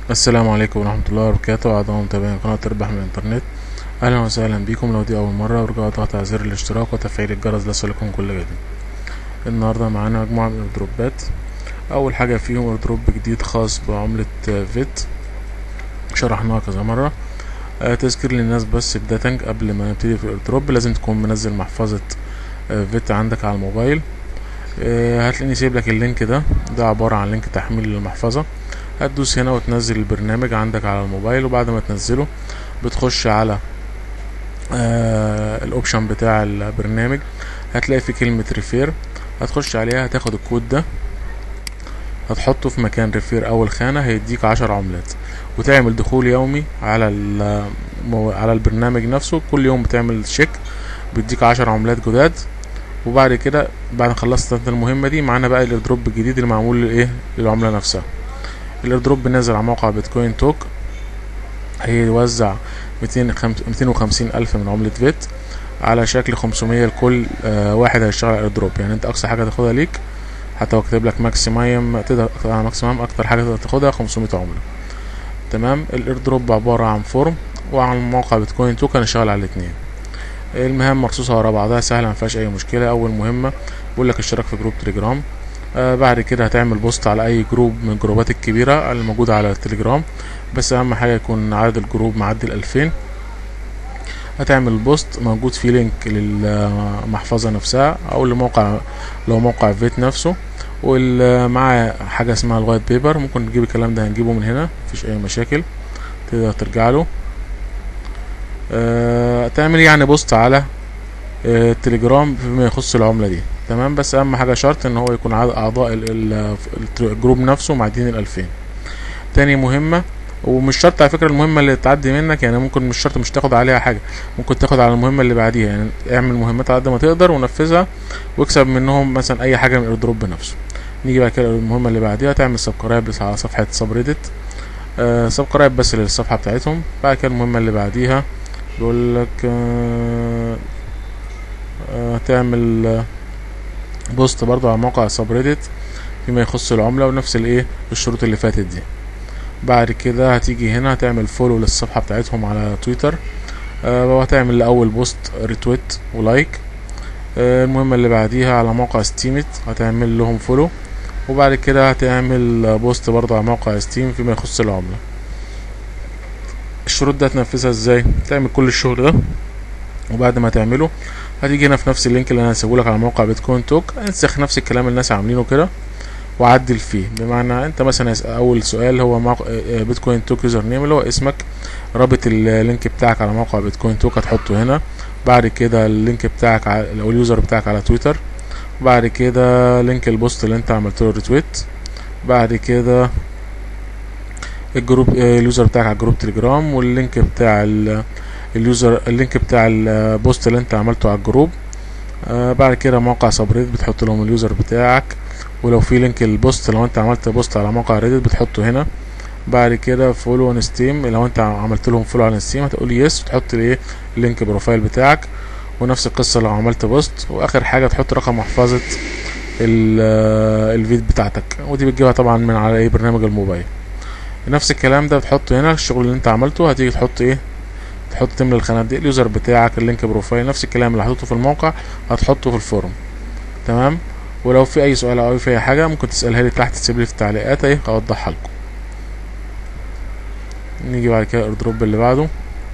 السلام عليكم ورحمة الله وبركاته أعضاء متابعين قناة اربح من الإنترنت أهلا وسهلا بكم لو دي أول مرة ورجعوا اضغط على زر الاشتراك وتفعيل الجرس ليصلكم كل جديد النهاردة معانا مجموعة من الإيردروبات أول حاجة فيهم إيردروب جديد خاص بعملة فيت شرحناها كذا مرة آه، تذكير للناس بس بداية قبل ما نبتدي في الإيردروب لازم تكون منزل محفظة آه، فيت عندك على الموبايل آه، هتلاقيني سايب لك اللينك ده ده عبارة عن لينك تحميل للمحفظة هتدوس هنا وتنزل البرنامج عندك على الموبايل وبعد ما تنزله بتخش على آه الاوبشن بتاع البرنامج هتلاقي في كلمة ريفير هتخش عليها هتاخد الكود ده هتحطه في مكان ريفير اول خانة هيديك عشر عملات وتعمل دخول يومي على المو... على البرنامج نفسه كل يوم بتعمل تشيك بيديك عشر عملات جداد وبعد كده بعد ما خلصت انت المهمة دي معانا بقى الايردروب الجديد اللي معمول لايه للعملة نفسها الايردروب نازل على موقع بيتكوين توك هيوزع ميتين وخمسين ألف من عملة فيت على شكل خمسمية لكل آه واحد هيشتغل على الايردروب يعني انت اقصى حاجة تاخدها ليك حتى هو كاتب لك ماكسيمايم تقدر ماكسيمايم اكتر حاجة تقدر تاخدها خمسمية عملة تمام الايردروب عبارة عن فورم وعن موقع بيتكوين توك هنشتغل على الاتنين المهام مرصوصة ورا بعضها سهلة مفيهاش أي مشكلة أول مهمة بيقول لك اشتراك في جروب تليجرام آه بعد كده هتعمل بوست على اي جروب من الجروبات الكبيرة الموجودة على التليجرام بس اهم حاجة يكون عدد الجروب معدي الالفين هتعمل بوست موجود فيه لينك للمحفظة نفسها او لموقع لو موقع فيت نفسه ومعاه حاجة اسمها الوايت بيبر ممكن نجيب الكلام ده هنجيبه من هنا مفيش اي مشاكل تقدر ترجع له أه تعمل يعني بوست على أه التليجرام فيما يخص العملة دي تمام بس اهم حاجه شرط ان هو يكون اعضاء الجروب نفسه معديين الالفين تاني مهمه ومش شرط على فكره المهمه اللي تعدي منك يعني ممكن مش شرط مش تاخد عليها حاجه ممكن تاخد على المهمه اللي بعديها يعني اعمل مهمات على قد ما تقدر ونفذها واكسب منهم مثلا اي حاجه من الايردروب نفسه نيجي بعد كده المهمه اللي بعديها تعمل سبسكرايب على صفحه سبريدت آه سبسكرايب بس للصفحه بتاعتهم بعد كده المهمه اللي بعديها بيقول لك آه آه تعمل آه بوست برضو على موقع سبريدت فيما يخص العملة ونفس الايه الشروط اللي فاتت دي بعد كده هتيجي هنا هتعمل فولو للصفحة بتاعتهم على تويتر آه وهتعمل لأول بوست ريتويت ولايك آه المهمة اللي بعديها على موقع ستيمت هتعمل لهم فولو وبعد كده هتعمل بوست برضو على موقع ستيم فيما يخص العملة الشروط ده هتنفذها ازاي تعمل كل الشغل ده وبعد ما تعمله هتيجي هنا في نفس اللينك اللي انا هسيبهولك على موقع بيتكوين توك انسخ نفس الكلام اللي الناس عاملينه كده وعدل فيه بمعنى انت مثلا اول سؤال هو موقع بيتكوين توك يوزر نيم اللي هو اسمك رابط اللينك بتاعك على موقع بيتكوين توك هتحطه هنا بعد كده اللينك بتاعك او اليوزر بتاعك على تويتر بعد كده لينك البوست اللي انت عملت له ريتويت بعد كده الجروب اليوزر بتاعك على جروب تليجرام واللينك بتاع اليوزر اللينك بتاع البوست اللي انت عملته على الجروب آه بعد كده موقع سبريد بتحط لهم اليوزر بتاعك ولو في لينك البوست لو انت عملت بوست على موقع ريدت بتحطه هنا بعد كده فولو اون ستيم لو انت عملت لهم فولو على ستيم هتقول يس وتحط الايه اللينك بروفايل بتاعك ونفس القصة لو عملت بوست واخر حاجة تحط رقم محفظة الفيد بتاعتك ودي بتجيبها طبعا من على ايه برنامج الموبايل نفس الكلام ده بتحطه هنا الشغل اللي انت عملته هتيجي تحط ايه تحط تملى الخانات دي اليوزر بتاعك اللينك بروفايل نفس الكلام اللي حطيته في الموقع هتحطه في الفورم تمام ولو في اي سؤال او في اي حاجه ممكن تسالها لي تحت تسيب لي في التعليقات ايه اوضحها لكم نيجي بعد كده الايردروب اللي بعده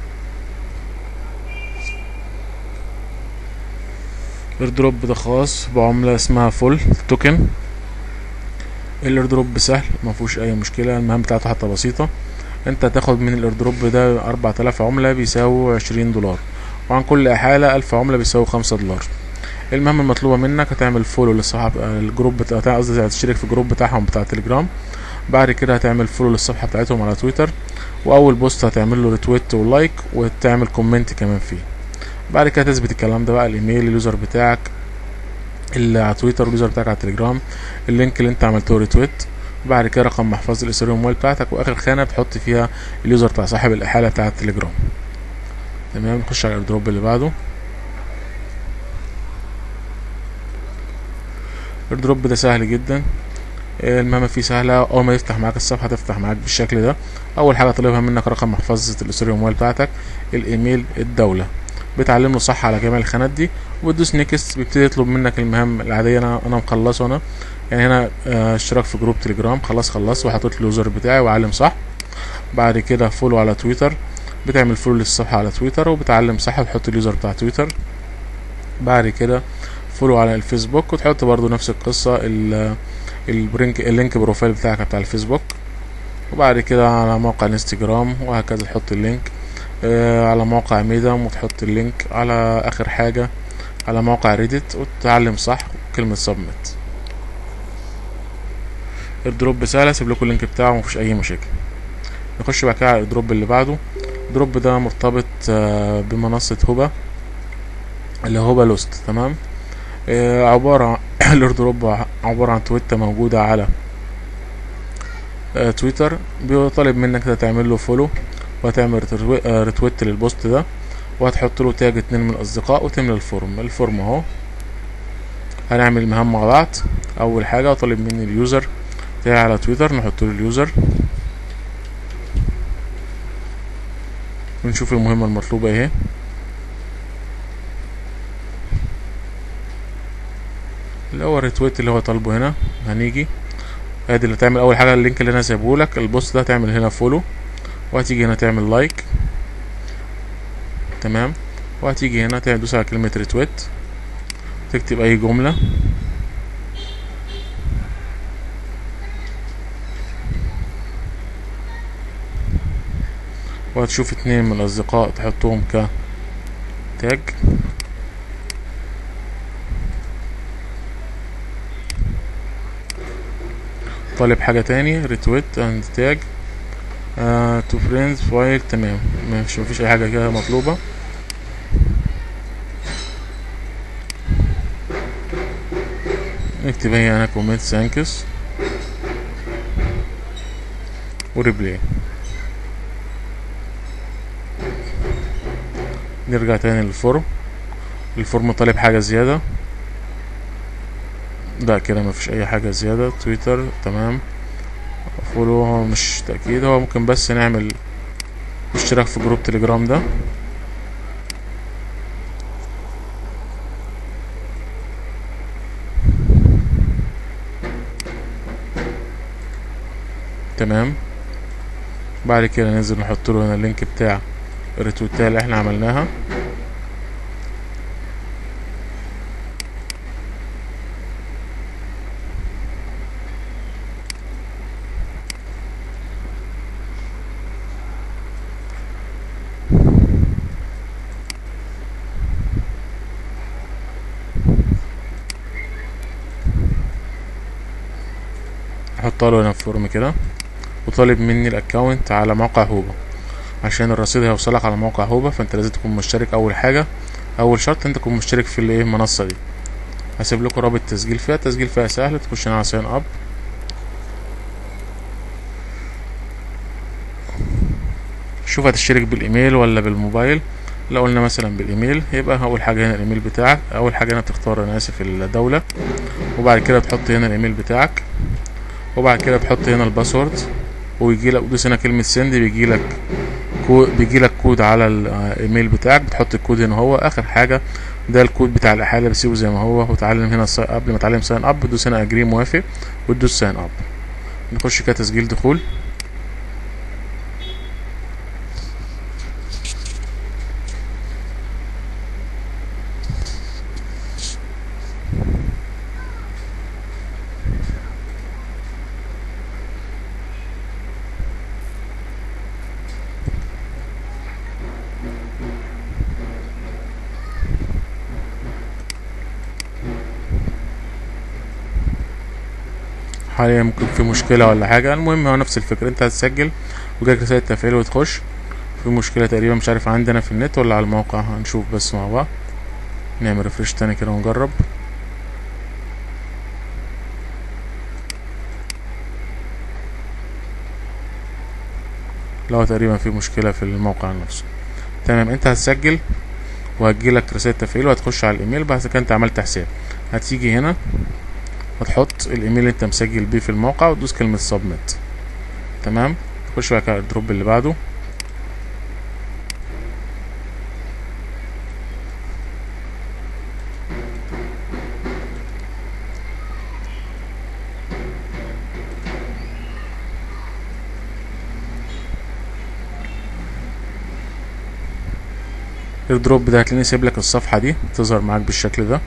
الايردروب ده خاص بعمله اسمها فول توكن الايردروب سهل ما فيهوش اي مشكله المهام بتاعته حتى بسيطه انت هتاخد من الايردروب ده اربعة الاف عملة بيساوي عشرين دولار وعن كل حالة الف عملة بيساوي خمسة دولار المهمة المطلوبة منك هتعمل فولو للصفحة الجروب بتاع قصدي هتشترك في الجروب بتاعهم بتاع تليجرام بعد كده هتعمل فولو للصفحة بتاعتهم على تويتر واول بوست هتعمل له ريتويت ولايك وتعمل كومنت كمان فيه بعد كده تثبت الكلام ده بقى الايميل اليوزر بتاعك اللي على تويتر واليوزر بتاعك على تليجرام اللينك اللي انت عملته ريتويت بعد كده رقم محفظة الاثيريوم موبايل بتاعتك واخر خانة بتحط فيها اليوزر بتاع صاحب الاحالة بتاع التليجرام تمام نخش على الايردروب اللي بعده الايردروب ده سهل جدا المهمة فيه سهلة أول ما يفتح معاك الصفحة تفتح معاك بالشكل ده أول حاجة طالبها منك رقم محفظة الأسرة الموبايل بتاعتك الإيميل الدولة بتعلم له صح على جميع الخانات دي وبتدوس نيكست بيبتدي يطلب منك المهام العادية أنا أنا مخلصه أنا يعني هنا اه اشتراك في جروب تليجرام خلاص خلصت وحطيت اليوزر بتاعي وعلم صح بعد كده فولو على تويتر بتعمل فولو للصفحة على تويتر وبتعلم صح وتحط اليوزر بتاع تويتر بعد كده فولو على الفيسبوك وتحط برضو نفس القصة البرينك اللينك بروفايل بتاعك بتاع الفيسبوك وبعد كده على موقع الانستجرام وهكذا تحط اللينك آه على موقع ميدم وتحط اللينك على اخر حاجة على موقع ريديت وتتعلم صح كلمة سبميت الدروب سهل اسيب لكم اللينك بتاعه مفيش اي مشاكل نخش بقى كده على الدروب اللي بعده الدروب ده مرتبط آه بمنصة هوبا اللي هوبا لوست تمام آه عبارة الايردروب عبارة عن تويتة موجودة على آه تويتر بيطالب منك تعمل له فولو وهتعمل ريتويت للبوست ده وهتحط له تاج اتنين من الاصدقاء وتملى الفورم الفورم اهو هنعمل مهام مع بعض اول حاجة طالب مني اليوزر بتاعي على تويتر نحط له اليوزر ونشوف المهمة المطلوبة اهي اللي هو الريتويت اللي هو طالبه هنا هنيجي ادي اللي تعمل اول حاجه اللينك اللي انا سايبه لك البوست ده تعمل هنا فولو وهتيجي هنا تعمل لايك تمام وهتيجي هنا تدوس على كلمه ريتويت تكتب اي جمله وهتشوف اتنين من الاصدقاء تحطهم ك تاج طالب حاجة تاني ريتويت اند تاج تو فريندز فايل تمام مش مفيش اي حاجة كده مطلوبة نكتب هي انا كومنت ثانكس وريبلاي نرجع تاني للفورم الفورم طالب حاجة زيادة لا كده مفيش اي حاجة زيادة تويتر تمام فولو هو مش تأكيد هو ممكن بس نعمل اشتراك في جروب تليجرام ده تمام بعد كده ننزل نحط له هنا اللينك بتاع الريتويتات اللي احنا عملناها احطها له هنا في فورم كده وطالب مني الاكونت على موقع هوبا عشان الرصيد هيوصلك على موقع هوبا فانت لازم تكون مشترك اول حاجة اول شرط انت تكون مشترك في الايه المنصة دي هسيب لكم رابط تسجيل فيها التسجيل فيها سهل تخش هنا على ساين اب شوف هتشترك بالايميل ولا بالموبايل لو قلنا مثلا بالايميل يبقى اول حاجه هنا الايميل بتاعك اول حاجه هنا تختار انا اسف الدوله وبعد كده تحط هنا الايميل بتاعك وبعد كده تحط هنا الباسورد ويجي لك دوس هنا كلمه سند بيجي لك كود بيجي لك كود على الايميل بتاعك بتحط الكود هنا هو اخر حاجه ده الكود بتاع الاحاله بتسيبه زي ما هو وتعلم هنا قبل ما تعلم ساين اب تدوس هنا اجري موافق وتدوس ساين اب نخش كده تسجيل دخول حاليا ممكن في مشكله ولا حاجه المهم هو نفس الفكره انت هتسجل وجاك رساله تفعيل وتخش في مشكله تقريبا مش عارف عندنا في النت ولا على الموقع هنشوف بس مع بعض نعمل ريفرش تاني كده ونجرب لو تقريبا في مشكله في الموقع نفسه تمام انت هتسجل وهتجيلك رساله تفعيل وهتخش على الايميل بعد كده انت عملت حساب هتيجي هنا هتحط الايميل اللي انت مسجل بيه في الموقع وتدوس كلمة سبميت تمام تخش بقى على الدروب اللي بعده الدروب ده هتلاقيني سايب لك الصفحة دي تظهر معاك بالشكل ده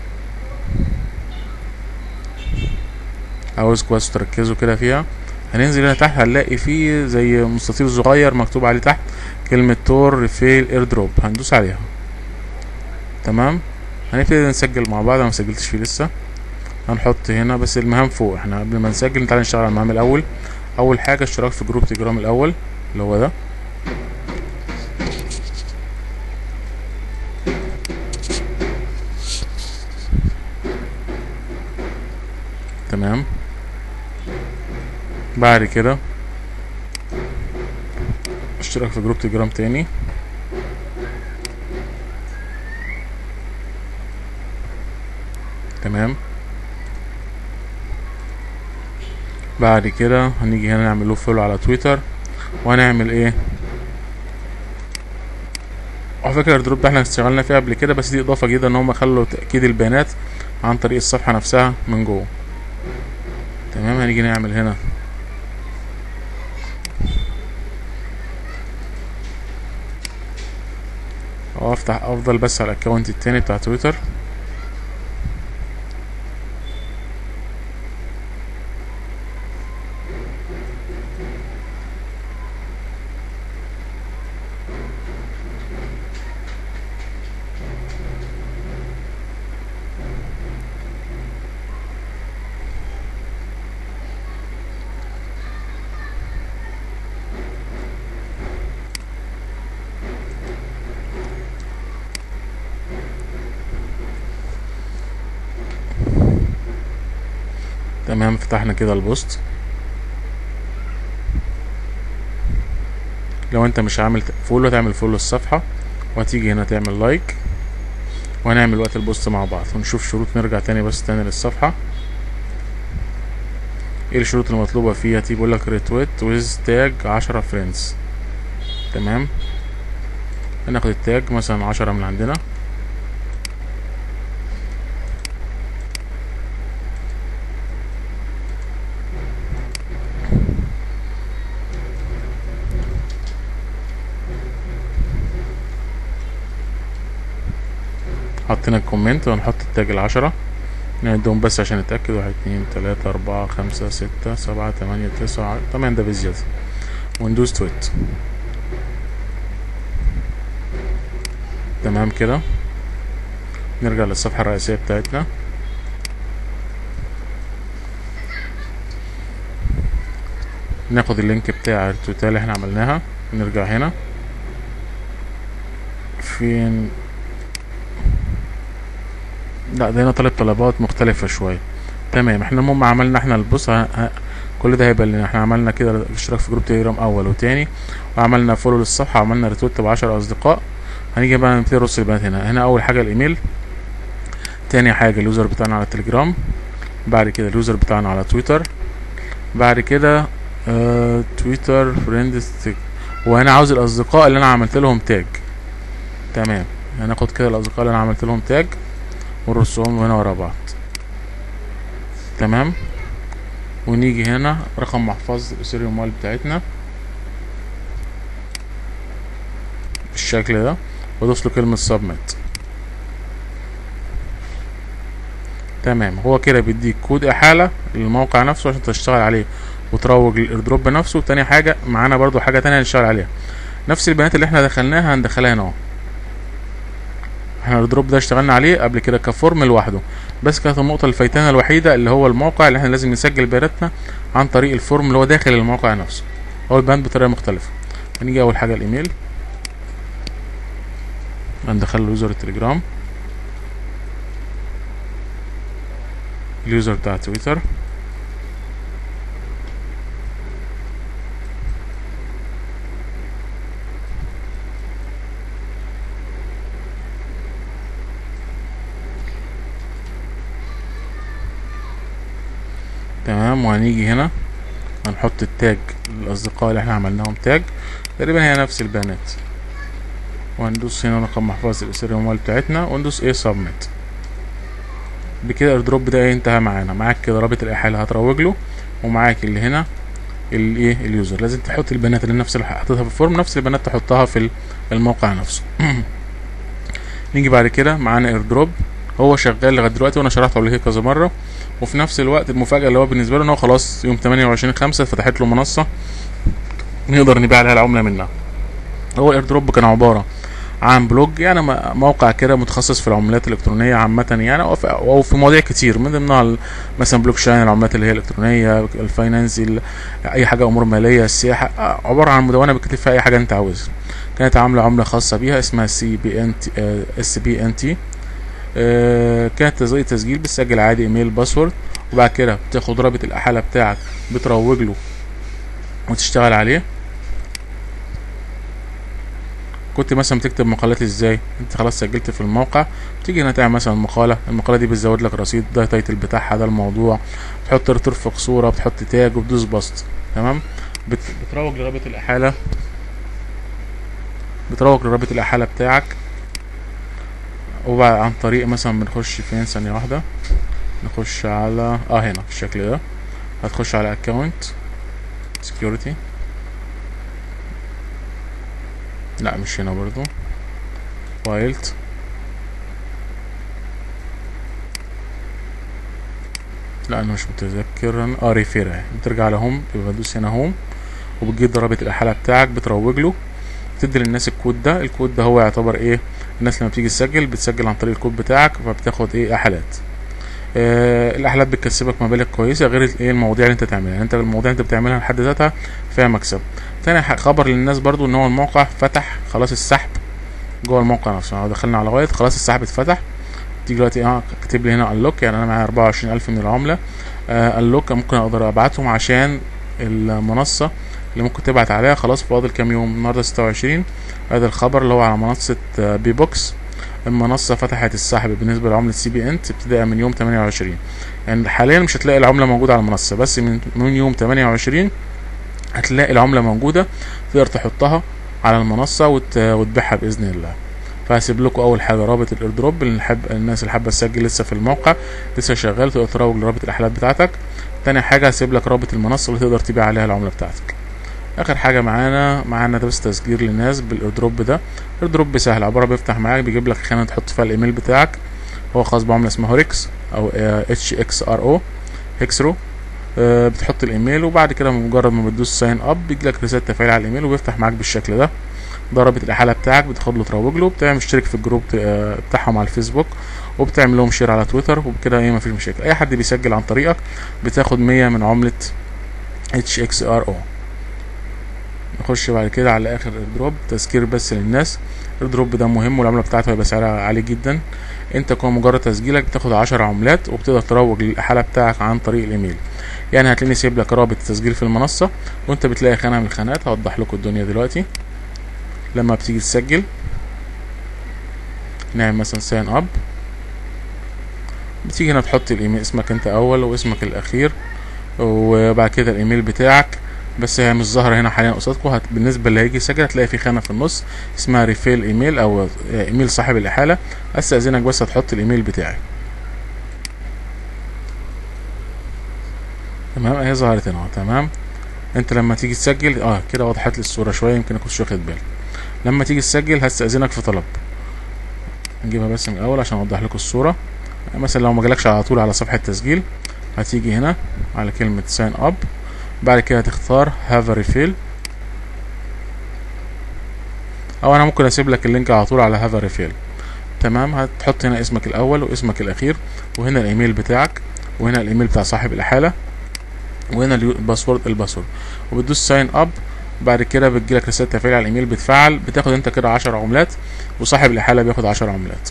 عاوزكوا بس تركزوا كده فيها هننزل هنا تحت هنلاقي فيه زي مستطيل صغير مكتوب عليه تحت كلمة تور ريفيل اير دروب هندوس عليها تمام هنبتدي نسجل مع بعض انا مسجلتش فيه لسه هنحط هنا بس المهام فوق احنا قبل ما نسجل تعالى نشتغل على المهام الاول اول حاجة اشتراك في جروب تليجرام الاول اللي هو ده تمام بعد كده اشتراك في جروب تليجرام تاني تمام بعد كده هنيجي هنا نعمل له فولو على تويتر وهنعمل ايه على فكرة الدروب ده احنا اشتغلنا فيها قبل كده بس دي اضافة جديدة ان هم خلوا تأكيد البيانات عن طريق الصفحة نفسها من جوه تمام هنيجي نعمل هنا او افتح افضل بس على الاكونت التاني بتاع تويتر تمام فتحنا كده البوست لو انت مش عامل فولو تعمل فولو الصفحة وهتيجي هنا تعمل لايك وهنعمل وقت البوست مع بعض ونشوف شروط نرجع تاني بس تاني للصفحة ايه الشروط المطلوبة فيها تيجي بيقولك ريتويت ويز تاج عشرة فريندز تمام هناخد التاج مثلا عشرة من عندنا حطينا الكومنت وهنحط التاج العشرة نعدهم بس عشان نتأكد واحد اتنين تلاتة أربعة خمسة ستة سبعة تمانية تسعة تمام ده بزيادة وندوس تويت تمام كده نرجع للصفحة الرئيسية بتاعتنا ناخد اللينك بتاع التويتال اللي احنا عملناها نرجع هنا فين لا ده هنا طلب طلبات مختلفة شوية تمام احنا المهم عملنا احنا البص ه... ه... كل ده هيبقى لنا احنا عملنا كده اشتراك في جروب تليجرام اول وتاني وعملنا فولو للصفحة وعملنا ريتويت بعشر اصدقاء هنيجي بقى نبتدي نرص البيانات هنا هنا اول حاجة الايميل تاني حاجة اليوزر بتاعنا على التليجرام بعد كده اليوزر بتاعنا على تويتر بعد كده اه تويتر فريندز وهنا عاوز الاصدقاء اللي انا عملت لهم تاج تمام هناخد كده الاصدقاء اللي انا عملت لهم تاج ونرصهم هنا ورا بعض تمام ونيجي هنا رقم محفظة السيريوم مال بتاعتنا بالشكل ده وادوس له كلمة سبميت تمام هو كده بيديك كود احالة للموقع نفسه عشان تشتغل عليه وتروج الايردروب بنفسه وتاني حاجة معانا برضو حاجة تانية نشتغل عليها نفس البيانات اللي احنا دخلناها هندخلها هنا اهو احنا الدروب ده اشتغلنا عليه قبل كده كفورم لوحده بس كانت النقطة الفايتانة الوحيدة اللي هو الموقع اللي احنا لازم نسجل بياناتنا عن طريق الفورم اللي هو داخل الموقع نفسه هو البيان بطريقة مختلفة هنيجي اول حاجة الايميل هندخل له يوزر التليجرام اليوزر بتاع تويتر تمام وهنيجي هنا هنحط التاج الاصدقاء اللي احنا عملناهم تاج تقريبا هي نفس البيانات وهندوس هنا رقم محفظة السيريال موبايل بتاعتنا وندوس ايه سبميت بكده الايردروب ده انتهى معانا معاك كده رابط الاحالة هتروج له ومعاك اللي هنا الايه اليوزر لازم تحط البيانات اللي نفس اللي حطيتها في الفورم نفس البيانات تحطها في الموقع نفسه نيجي بعد كده معانا ايردروب هو شغال لغايه دلوقتي وانا شرحته قبل كده كذا مره وفي نفس الوقت المفاجاه اللي هو بالنسبه له ان هو خلاص يوم 28 5 فتحت له منصه نقدر نبيع عليها العمله منها هو الايردروب كان عباره عن بلوج يعني موقع كده متخصص في العملات الالكترونيه عامه يعني او في مواضيع كتير من ضمنها مثلا بلوك شاين العملات اللي هي الالكترونيه الفاينانس اي حاجه امور ماليه السياحه عباره عن مدونه بتكتب فيها اي حاجه انت عاوزها كانت عامله عمله خاصه بيها اسمها سي بي ان تي اس بي ان تي كانت زي تسجيل بتسجل عادي ايميل باسورد وبعد كده بتاخد رابط الاحاله بتاعك بتروج له وتشتغل عليه كنت مثلا بتكتب مقالات ازاي انت خلاص سجلت في الموقع تيجي هنا تعمل مثلا مقالة المقالة دي بتزود لك رصيد ده التايتل بتاعها ده الموضوع بتحط ترفق صورة بتحط تاج وبتدوس بسط تمام بت... بتروج لرابط الإحالة بتروج لرابط الإحالة بتاعك وبعد عن طريق مثلا بنخش فين ثانية واحدة نخش على اه هنا بالشكل ده هتخش على اكونت security لا مش هنا برضو وايلد لا انا مش متذكر اه ريفير اهي بترجع لهوم يبقى بدوس هنا هوم وبتجيب رابط الاحاله بتاعك بتروج له بتدي للناس الكود ده الكود ده هو يعتبر ايه الناس لما بتيجي تسجل بتسجل عن طريق الكود بتاعك فبتاخد ايه احالات آه الاحالات بتكسبك مبالغ كويسه غير ايه المواضيع اللي انت تعملها يعني انت المواضيع اللي انت بتعملها لحد ذاتها فيها مكسب تاني خبر للناس برضو ان هو الموقع فتح خلاص السحب جوه الموقع نفسه لو دخلنا على وايت خلاص السحب اتفتح تيجي دلوقتي اه كاتب لي هنا انلوك يعني انا معايا 24000 من العمله آه انلوك ممكن اقدر ابعتهم عشان المنصه اللي ممكن تبعت عليها خلاص فاضل كام يوم النهارده 26 هذا الخبر اللي هو على منصه آه بي بوكس المنصه فتحت السحب بالنسبه لعمله سي بي انت ابتداء من يوم 28 يعني حاليا مش هتلاقي العمله موجوده على المنصه بس من, من يوم 28 هتلاقي العمله موجوده تقدر تحطها على المنصه وت... وتبيعها باذن الله فهسيب لكم اول حاجه رابط الايردروب اللي حب الناس اللي حابه تسجل لسه في الموقع لسه شغال تقدر تروج لرابط الاحالات بتاعتك تاني حاجه هسيب لك رابط المنصه اللي تقدر تبيع عليها العمله بتاعتك اخر حاجه معانا معانا ده بس تسجيل للناس بالايردروب ده الايردروب سهل عباره بيفتح معاك بيجيب لك خانه تحط فيها الايميل بتاعك هو خاص بعمله اسمها هوريكس او اتش اكس ار او هيكسرو أه بتحط الايميل وبعد كده مجرد ما بتدوس ساين اب بيجي لك رساله تفعيل على الايميل وبيفتح معاك بالشكل ده ده رابط الاحاله بتاعك بتاخد له تروج له بتعمل مشترك في الجروب بتاعهم على الفيسبوك وبتعمل لهم شير على تويتر وبكده ايه مفيش مشاكل اي حد بيسجل عن طريقك بتاخد 100 من عمله اتش اكس ار او نخش بعد كده على اخر ايردروب تذكير بس للناس الايردروب ده مهم والعمله بتاعته هيبقى سعرها عالي جدا انت كون مجرد تسجيلك بتاخد عشر عملات وبتقدر تروج للاحاله بتاعك عن طريق الايميل يعني هتلاقيني سايب لك رابط التسجيل في المنصه وانت بتلاقي خانه من الخانات هوضح لكم الدنيا دلوقتي لما بتيجي تسجل نعمل مثلا ساين اب بتيجي هنا تحط الايميل اسمك انت اول واسمك الاخير وبعد كده الايميل بتاعك بس هي مش ظاهره هنا حاليا قصادكم هت... بالنسبه اللي هيجي يسجل هتلاقي في خانه في النص اسمها ريفيل ايميل او ايميل صاحب الاحاله استاذنك بس هتحط الايميل بتاعي تمام اهي ظهرت هنا تمام انت لما تيجي تسجل اه كده وضحت لي الصوره شويه يمكن اكونش واخد بالي لما تيجي تسجل هستاذنك في طلب نجيبها بس من الاول عشان اوضح لكم الصوره مثلا لو ما جالكش على طول على صفحه تسجيل هتيجي هنا على كلمه ساين اب بعد كده هتختار هاف ريفيل او انا ممكن اسيب لك اللينك على طول على هاف ريفيل تمام هتحط هنا اسمك الاول واسمك الاخير وهنا الايميل بتاعك وهنا الايميل بتاع صاحب الاحاله وهنا الباسورد الباسورد وبتدوس ساين اب بعد كده بتجيلك رساله تفعيل على الايميل بتفعل بتاخد انت كده 10 عملات وصاحب الاحاله بياخد 10 عملات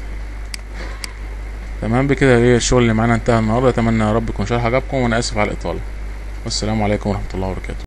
تمام بكده ايه الشغل اللي معانا انتهى النهارده اتمنى يا رب يكون شرح عجبكم وانا اسف على الاطاله والسلام عليكم ورحمه الله وبركاته